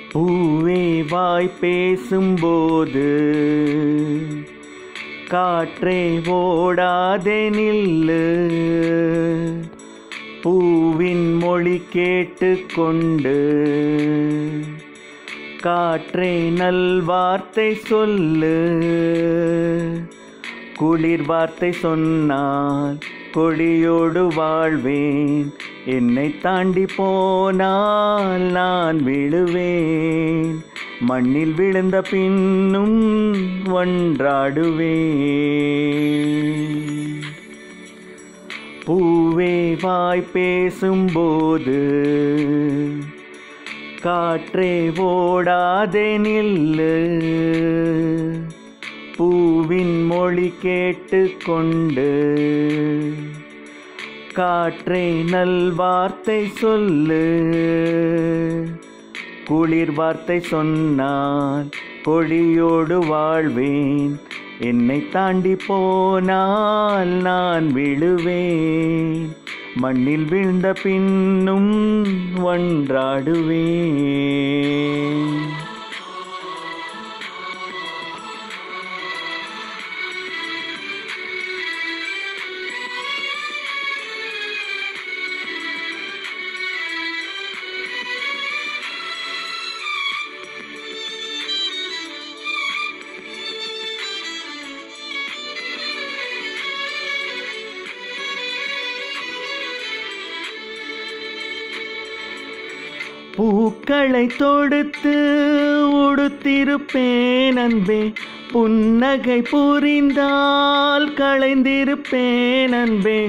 பூவே வாய் பேசும்போது காற்றே ஓடாதே நில்லு பூவின் மொழி கேட்டுக்கொண்டு காற்றே நல்வார்த்தை சொல்லு குளிர் வார்த்தை சொன்னால் கொடியோடு வாழ்வேன் என்னை தாண்டி போனால் நான் விழுவேன் மண்ணில் விழுந்த பின்னும் ஒன்றாடுவேன் பூவே வாய் பேசும்போது காற்றே ஓடாதே நில்லு பூவின் மொழி கேட்டுக்கொண்டு காற்றே நல்வார்த்தை சொல்லு குளிர் வார்த்தை சொன்னால் கொடியோடு வாழ்வேன் என்னை தாண்டி போனால் நான் விழுவேன் மண்ணில் வீழ்ந்த பின்னும் ஒன்றாடுவேன் பூக்களை தொடுத்து உடுத்திருப்பேன் அன்பே புன்னகை புரிந்தால் களைந்திருப்பேன் அன்பே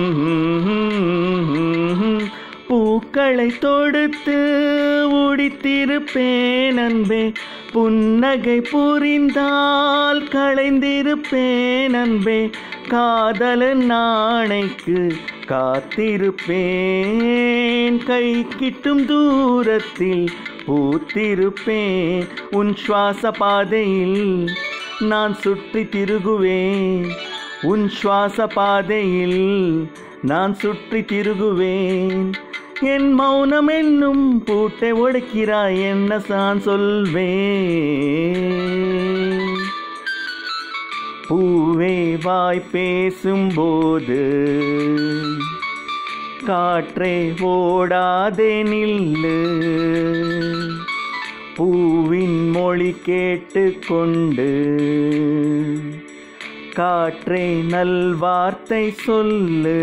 பூக்களை தொடுத்து உடித்திருப்பேன் அன்பே புன்னகை புரிந்தால் களைந்திருப்பேன் அன்பே காதலன் நாணைக்கு காத்திருப்பேன் கை கிட்டும் தூரத்தில் பூத்திருப்பேன் உன் சுவாச பாதையில் நான் சுற்றி திருகுவேன் உன் சுவாச பாதையில் நான் சுற்றி திருகுவேன் என் மௌனம் என்னும் பூட்டை ஒடுக்கிறாய் என்ன நான் சொல்வேன் பூவே வாய் பேசும்போது காற்றே ஓடாதே நில்லு பூவின் மொழி கேட்டுக்கொண்டு காற்றே நல்வார்த்தை சொல்லு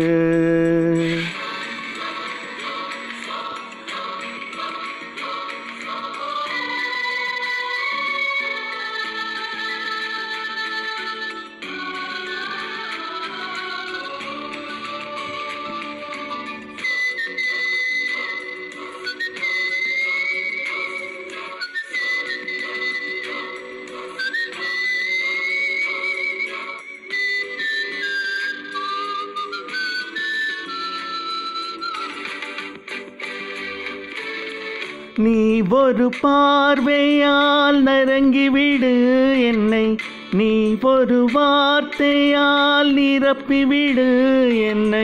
நீ ஒரு பார்வையால் நரங்கிவிடு என்னை நீ ஒரு வார்த்தையால் நிரப்பிவிடு என்னை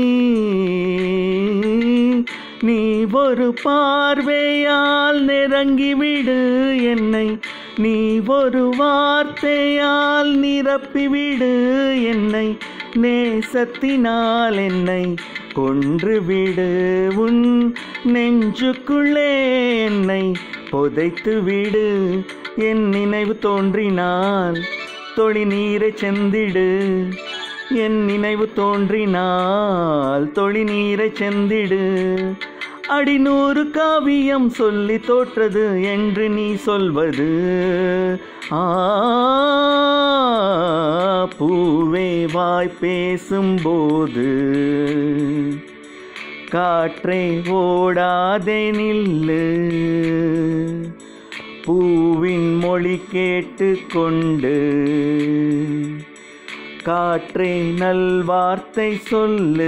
நீ ஒரு பார்வையால் நெருங்கிவிடு என்னை நீ ஒரு வார்த்தையால் நிரப்பிவிடு என்னை நேசத்தினால் என்னை கொன்றுவிடு உன் நெஞ்சுக்குள்ளே என்னை புதைத்து விடு என் நினைவு தோன்றினால் தொழி நீரை செந்திடு என் நினைவு தோன்றினால் தொழி நீரை செந்திடு அடிநூறு காவியம் சொல்லி தோற்றது என்று நீ சொல்வது ஆ பூவே வாய் பேசும்போது காற்றே ஓடாதே நில்லு பூவின் மொழி கேட்டுக்கொண்டு காற்றே நல்வார்த்தை சொல்லு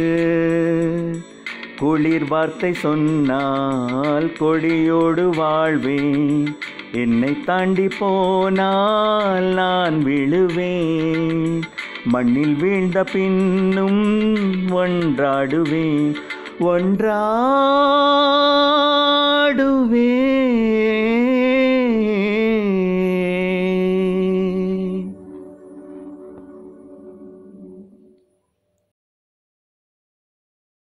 குளிர் வார்த்தை சொன்னால் கொடியோடு வாழ்வேன் என்னை தாண்டி போனால் நான் விழுவேன் மண்ணில் வீழ்ந்த பின்னும் ஒன்றாடுவேன் ஒன்றா